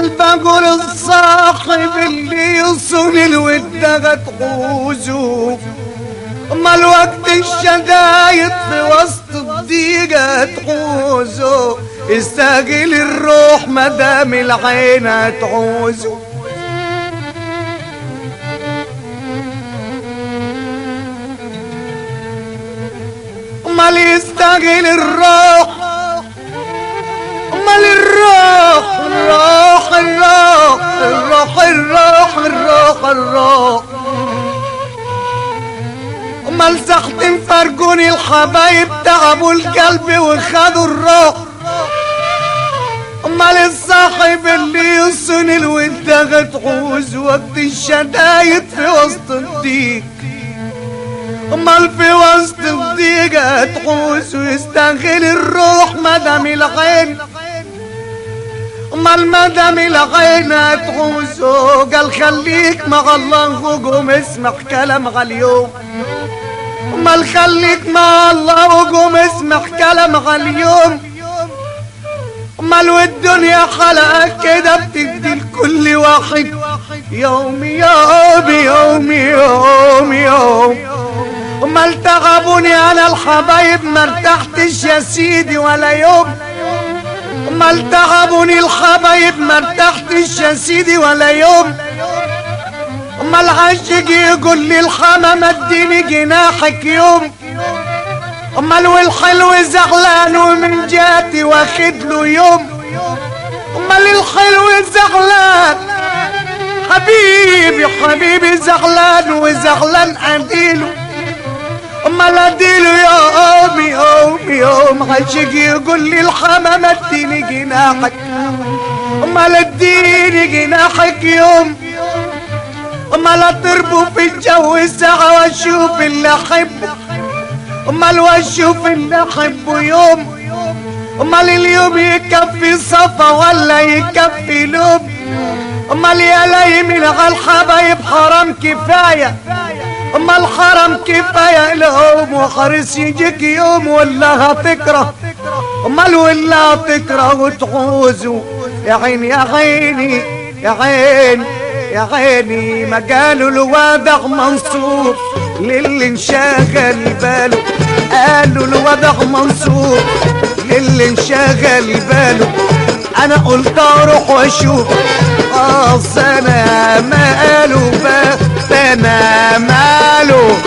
امال بقول الصاحب اللي يصون الود تغوزه امال وقت الشدايد في وسط الضيقة تحوزه استاجل الروح مدام العين هتعوزه امال يستاجل الروح امال الروح الروح الروح الروح الروح الروح الروح امال سخت فرجوني الحبايب تعبوا القلب وخدوا الروح امال الصاحب اللي يصون الود تعوز وقت الشدايد في وسط الضيق امال في وسط الضيقة تحوس ويستغل الروح مدام العين امال مدام العين تحوس قال خليك مع الله وقوم اسمع كلام اليوم امال خليك مع الله وقوم اسمع كلام اليوم امال والدنيا خلقك كده بتدي لكل واحد يوم يوم يوم يوم يوم امال تعبوني انا الحبايب ما ارتحتش يا سيدي ولا يوم امال تعبوني الحبايب ما ارتحتش يا سيدي ولا يوم امال عاشق يقول لي الحمام اديني جناحك يوم امال والحلو زعلان ومن جاتي واخد له يوم امال الحلو زعلان حبيبي حبيبي زعلان وزعلان اديله امال اديله يوم يوم يوم عاشق يقول لي الحمام اديني جناحك امال اديني جناحك يوم امال اضربه في الجو ساعة واشوف اللي احبه امال واشوف اللي احبه يوم امال اليوم يكفي صفا ولا يكفي لوم امال يا ليمين على الحبايب حرام كفايه امال حرام كفايه لهم وحرس يجيك يوم ولا هتكره امال ولا هتكره وتعوزوا يا عيني يا عيني يا عيني يا عيني ما قالوا الوضع منصوب للي انشغل باله قالوا الوضع منصوب للي انشغل باله انا قلت اروح واشوف اه انا ماله بخت انا ماله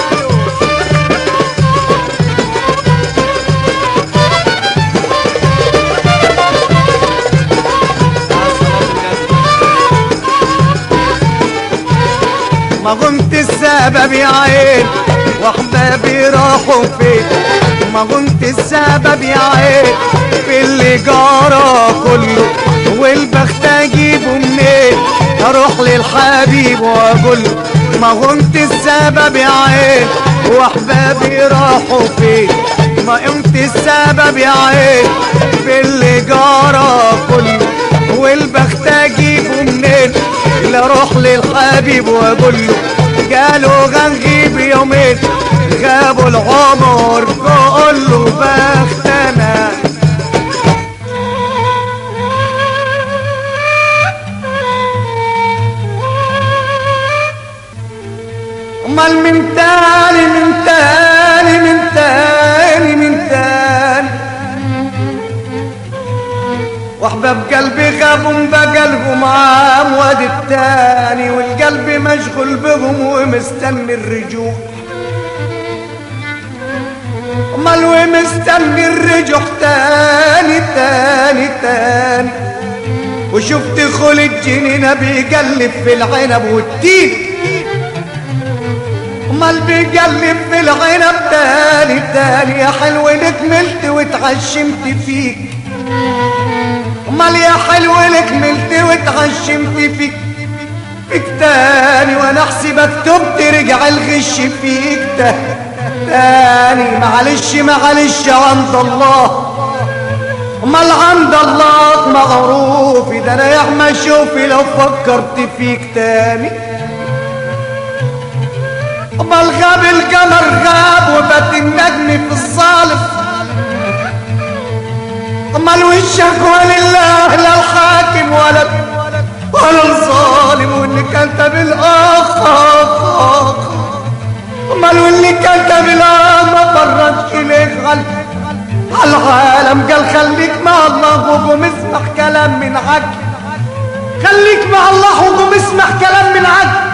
ما كنت السبب يا عين واحبابي راحوا فين ما كنت السبب يا عين في اللي جرى كله والبخت اجيبه منين اروح للحبيب واقول له ما كنت السبب يا عين واحبابي راحوا فين ما كنت السبب يا عين في اللي جرى كله والبخت اجيبه منين لا اروح للحبيب واقول له قالوا غنغيب يومين غابوا العمر كله بختنا امال من تاني من تاني من تاني من تاني واحباب قلبي غابوا بقلبهم عام وادي التاني والقلب مشغول بهم ومستني الرجوع امال ومستني الرجوع تاني تاني تاني وشفت خول الجنينة بيقلب في العنب والتين امال بيقلب في العنب تاني تاني يا حلو لك ملت واتعشمت فيك امال يا حلو لك ملت واتعشمت فيك فيك تاني وانا احسبك تبت رجع الغش فيك ده تاني معلش معلش عند الله امال عند الله مغروف ده انا يا احمد شوفي لو فكرت فيك تاني امال غاب القمر غاب وبات النجم في الصالف امال والشكوى لله لا الحاكم ولا ولا الظالم واللي كتب الاخ اخ اخ امال واللي كتب الاخ ما فرجش ليه غل العالم قال خليك مع الله وقوم اسمع كلام من عقل خليك مع الله وقوم اسمع كلام من عقل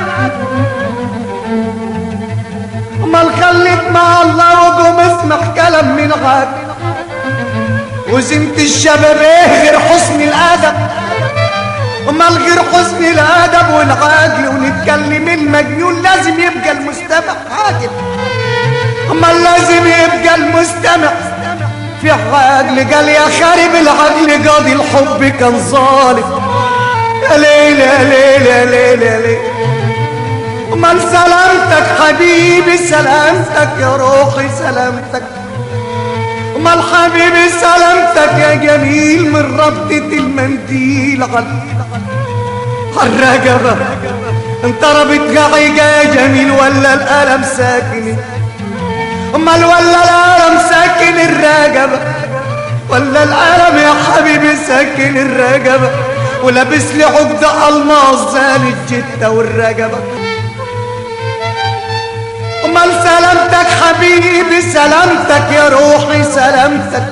امال خليك مع الله وقوم اسمع كلام من عقل وزنت الشباب ايه غير حسن الادب امال غير حسن الادب والعقل ونتكلم المجنون لازم يبقى المستمع عاقل امال لازم يبقى المستمع في عقل قال يا خارب العقل قاضي الحب كان ظالم يا ليل يا ليل يا ليل يا ليل امال سلامتك حبيبي سلامتك يا روحي سلامتك امال حبيبي سلامتك يا جميل من ربطة المنديل على الرقبة انت ربط قعيقة يا جميل ولا الألم ساكن امال ولا الألم ساكن الرقبة ولا الألم يا حبيبي ساكن الرقبة ولابس لي عقدة ألماس زال الجدة والرقبة امال سلامتك حبيبي سلامتك يا روحي سلامتك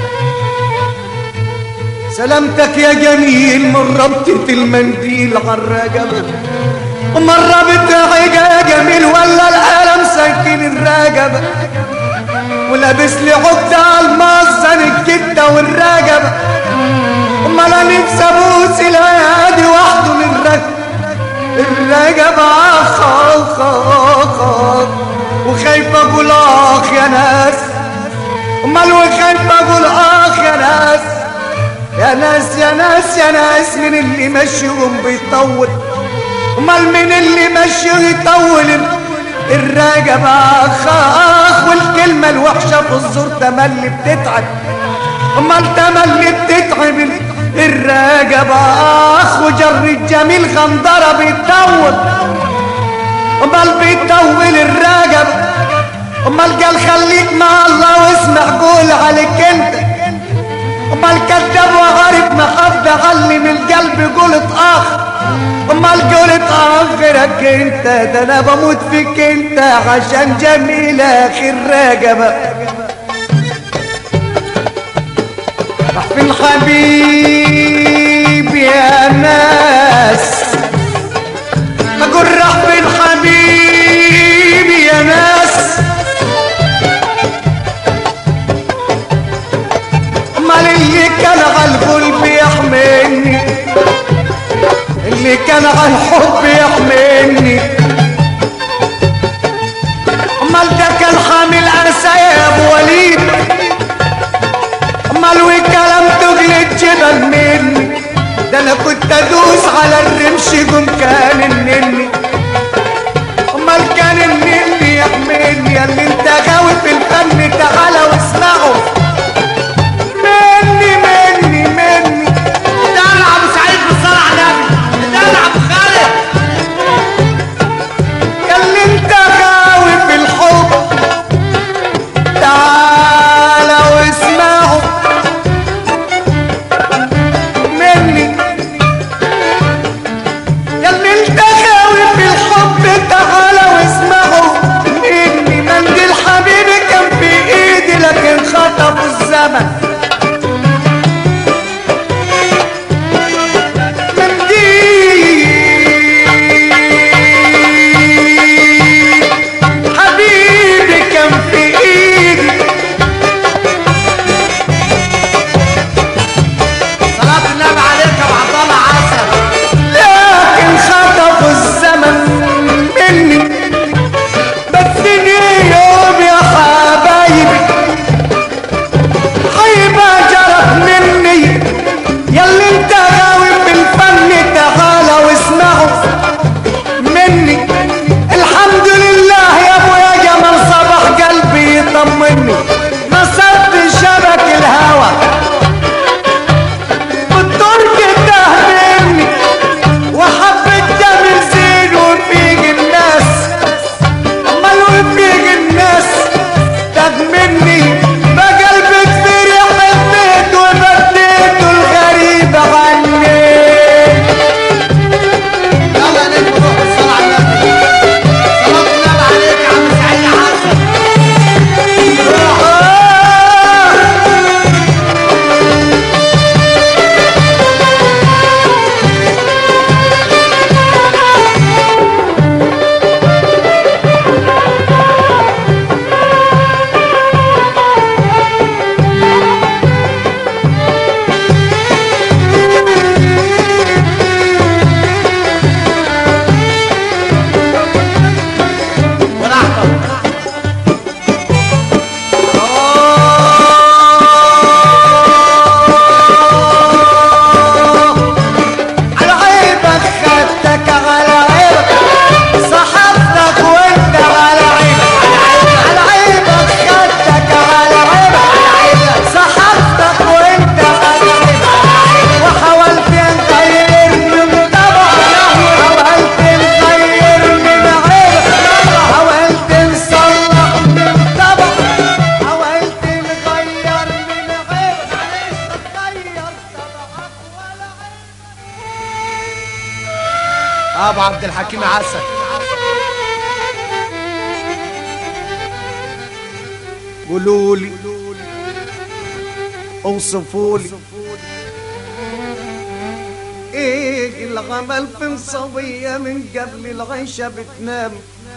سلامتك يا جميل من ربطة المنديل على الرقبة امال ربطة يا جميل ولا الألم ساكن الرقبة ولابس لي عقدة الماس زال الجدة والرقبة امال انا نفسي ابوس الهادي وحده من رقبة الرقبة اخ اخ اخ اخ وخايف اقول اخ يا ناس امال وخايف اقول اخ يا ناس يا ناس يا ناس يا ناس من اللي مشيهم بيطول امال من اللي مشي يطول الرقبة اخ اخ والكلمة الوحشة في الزور تملي بتتعب امال تملي بتتعب الرقبة اخ وجر الجميل غندرة بيطول امال بيطول الرقبة امال قال خليك مع الله واسمع قول عليك انت امال كذاب وغريب محب علم القلب قولت اخ امال قولت اخ غيرك انت ده انا بموت فيك انت عشان جميل اخر رقبه في الحبيب يا ناس اقول راح في الحبيب يا ناس امال اللي كان على القلب يحملني اللي كان على الحب يحملني امال ده كان حامل اسى يا ابو وليد امال وكلام تغل الجبل مني ده انا كنت ادوس على الرمش قوم كان النني امال كان النني يحملني يا اللي انت غاوي في الفن تعالى واسمعه مني مني مني تعال ابو سعيد بالصلاة على النبي تعال ابو خالد حاكم عسل قولولي اوصفولي ايه الغمل في صبية من قبل العيشة بتنام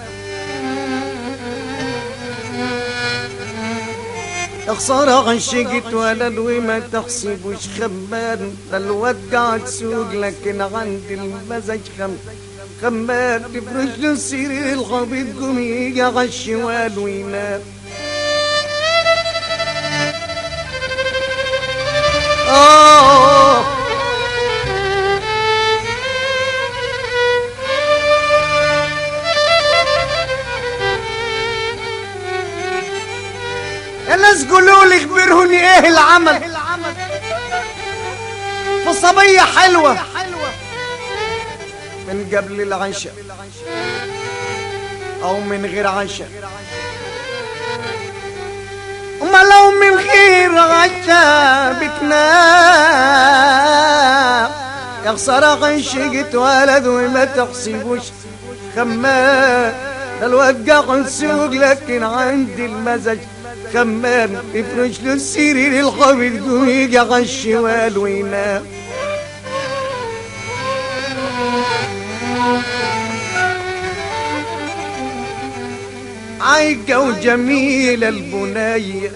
خسارة عشقت ولد وما تحسبوش خمان الواد قاعد سوق لكن عندي المزاج خم خمان تفرش له السرير الغبيط قوم يجي على الشوال وينام آه الناس قولوا لي اخبروني ايه العمل في صبية حلوة من قبل العشاء او من غير عشاء اما لو من غير عشاء بتنام يا خسارة عشقت ولد وما تحسبوش خمام ده الواد قاعد سوق لكن عندي المزاج خمام يفرش له السرير الخبيث قوم يجي على الشمال وينام عايقة وجميلة البنية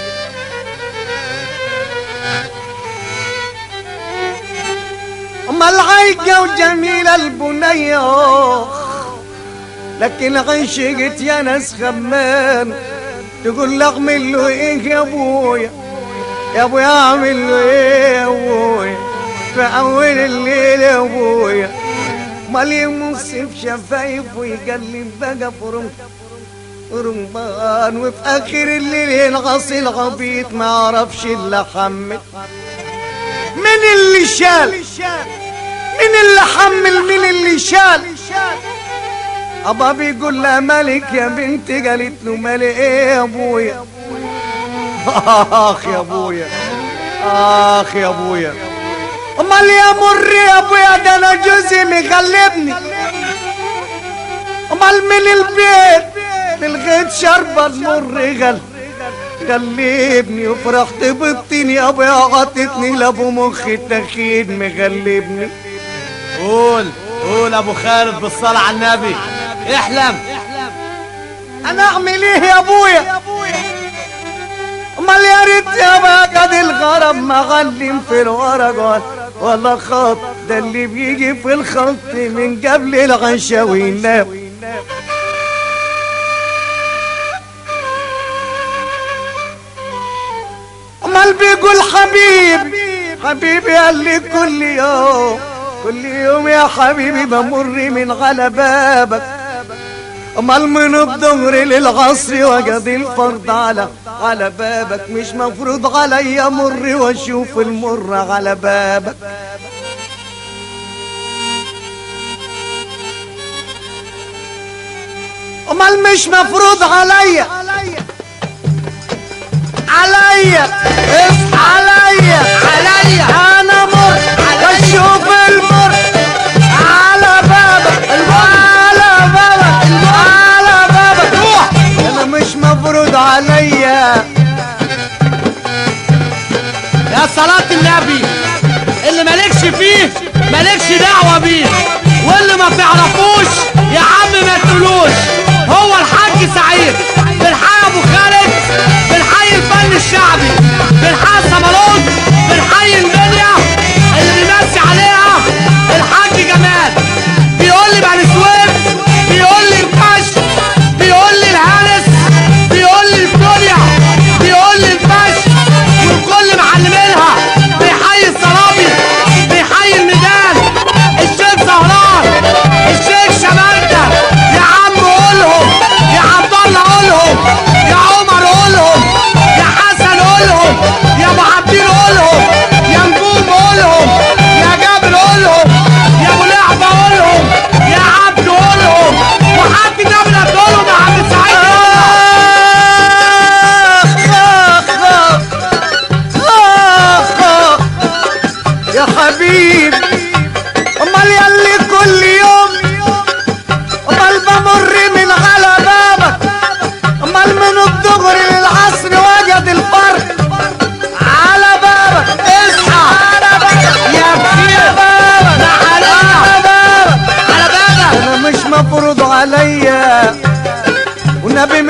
أما العايقة وجميلة البنية لكن عشقت يا ناس خمان تقول لي اعمل له ايه يا ابويا يا ابويا اعمل له ايه يا ابويا في اول الليل يا ابويا مال يمصف شفايف ويقلب بقى فرم رمضان وفي اخر الليل ينغص الغبيط ما عرفش الا حمل من اللي شال من اللي حمل من اللي شال ابا بيقول لها مالك يا بنتي قالت له مالي ايه يا ابويا اخ يا ابويا اخ يا ابويا امال يا مر يا ابويا ده انا جوزي مغلبني امال من البيت للغيت شربة المر غل غلبني وفرحت بالطين يا ابويا عطتني لابو مخي التخين مغلبني قول قول ابو خالد بالصلاة على النبي احلم انا اعمل ايه يا ابويا امال يا ريت يا بقى الغرام مغلم في الورق ولا خط ده اللي بيجي في الخط من قبل العشاء وينام امال بيقول حبيب حبيبي قال لي كل يوم كل يوم يا حبيبي بمر من على بابك امال من الظهر للعصر وقضي الفرض على على بابك مش مفروض علي مر واشوف المر على بابك امال مش مفروض عليا عليا اصحى عليا عليا انا مر واشوف المر على بابك على بابك على بابك روح انا مش مفروض عليا يا صلاة النبي اللي مالكش فيه مالكش دعوة بيه واللي ما تعرفوش يا عم ما تقولوش هو الحاج سعيد بالحي ابو خالد بالحي الفن الشعبي بالحي الصمالون بالحي الدنيا اللي بيمسي عليها الحاج جمال بيقول لي بني سويف بيقول لي الكش بيقول لي الهانس بيقول لي الدنيا بيقول لي الفش والكل معلمينها بيحيي الصرابي بيحيي الميدان الشيخ زهران الشيخ شمالته يا عم قول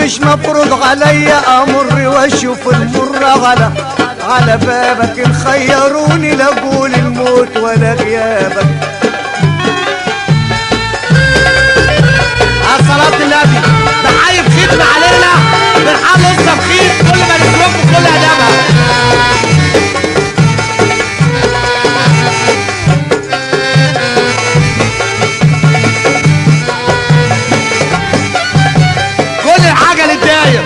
مش مفروض عليا امر واشوف المر على على بابك ان خيروني لا اقول الموت ولا غيابك على صلاة النبي بحيي بخدمة علينا بنحل لسه بخير كل ما نسلكوا كل ادبها كل الحاجة للداير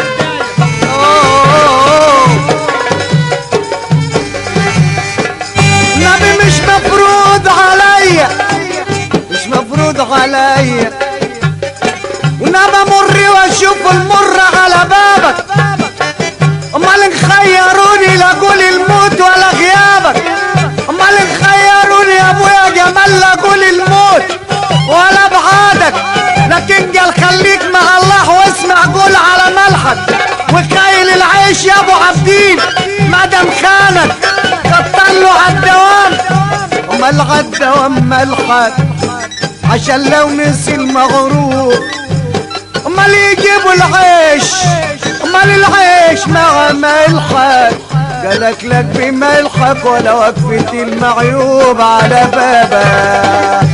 نبي مش مفروض عليا مش مفروض عليا ونبى مر واشوف المر على بابك امال ان خيروني لا اقول الموت ولا غيابك امال ان خيروني يا ابويا جمال لا اقول الموت ولا بعادك لكن قال خليك مع الله واسمع قول على ملحك وكايل العيش يا ابو عبدين ما دام خانك كتر له عالدوام امال عالدوام ملحك عشان لو نسي المغرور امال يجيبوا العيش امال العيش مع ملحك قالك لك بملحك ولا وقفة المعيوب على بابك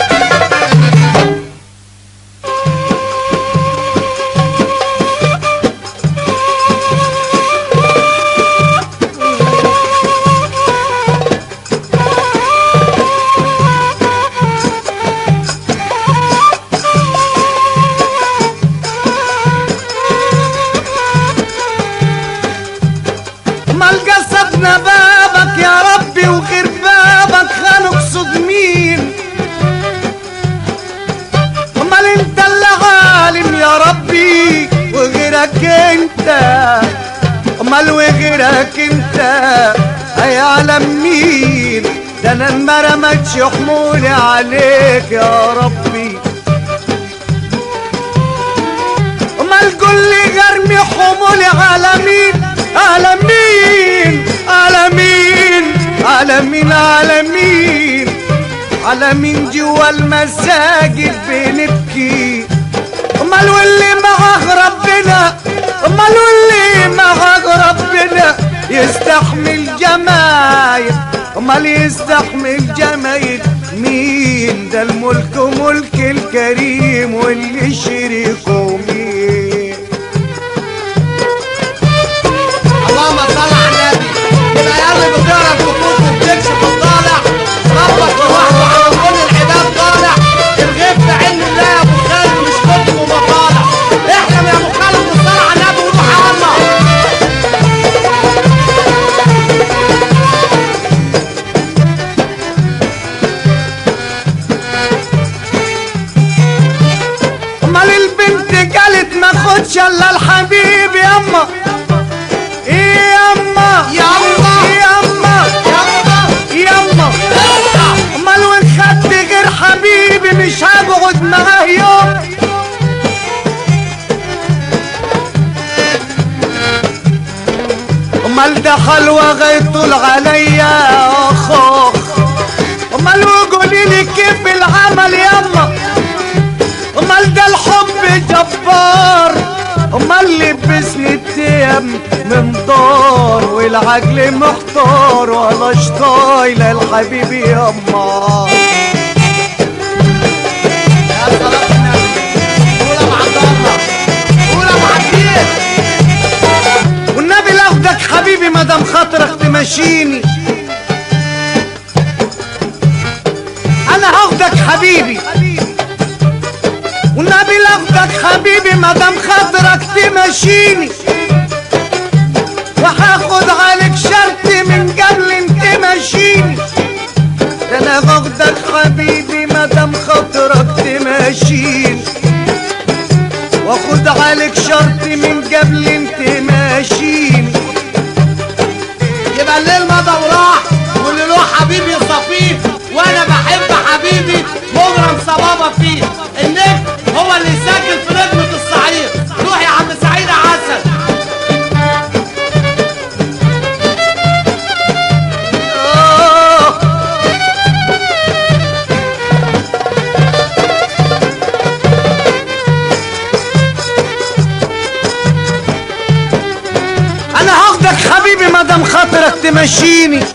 ما القصدنا بابك يا ربي وغير بابك هنقصد مين امال انت اللي عالم يا ربي وغيرك انت امال وغيرك انت هيعلم مين ده انا ما رمتش حمولي عليك يا ربي امال قول لي غرمي حمولي على مين على مين على مين على مين على مين على مين جوا المساجد بنبكي امال واللي معاه ربنا امال واللي معاه ربنا يستحمل جمايل امال يستحمل جمايل مين ده الملك ملك الكريم واللي شريكه مين اللهم صل على النبي يبقى يا اللي بتقرا الخطوط وبتكشف الطالع ربك لوحده على كل العباد طالع الغيب في علم الله يا ابو خالد مش كتب ومطالع احلم يا ابو خالد بالصلاه على النبي وروح على الله امال البنت قالت ما خدش الا الحبيب ياما ايه ياما ياما. ياما يلا ياما امال وان خدت غير حبيبي مش هقعد معاه يوم امال ده حلوة غيطول عليا اخوخ امال وقولي لي كيف العمل ياما امال ده الحب جبار امال لبسني التيم من دار والعقل محتار ولا شطاي للحبيب ياما يا صلاة النبي قول ابو عبد الله قول ابو عبدين والنبي لاخدك حبيبي مدام خاطرك تمشيني انا هاخدك حبيبي والنبي لاخدك حبيبي مدام خاطرك تمشيني وهاخد عليك شرط من قبل انت ماشيني ده انا باخدك حبيبي مدام خاطرك تمشيني واخد عليك شرط من قبل انت ماشيني يبقى الليل مضى وراح واللي له حبيبي يصفيه وانا بحب حبيبي مغرم صبابه فيه النجم هو اللي يسجل في نجمة الصعيد روح يا عم سعيد يا عسل آه. مدام خاطرك تمشيني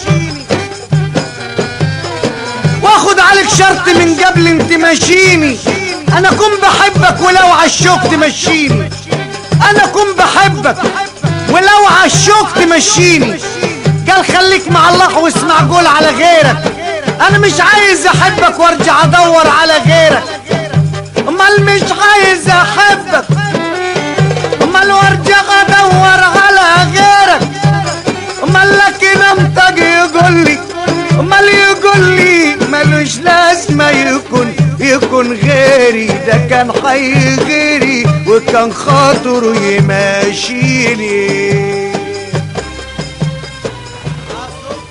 واخد عليك شرط من قبل انت ماشيني انا كن بحبك ولو عالشوك تمشيني انا كن بحبك ولو عالشوك تمشيني قال خليك مع الله واسمع قول على غيرك انا مش عايز احبك وارجع ادور على غيرك امال مش عايز احبك امال وارجع ادور على غيرك امال لكن امتج يقول لي امال يقول لي ملوش لازمه يكون يكون غيري ده كان حي غيري وكان خاطره يماشيني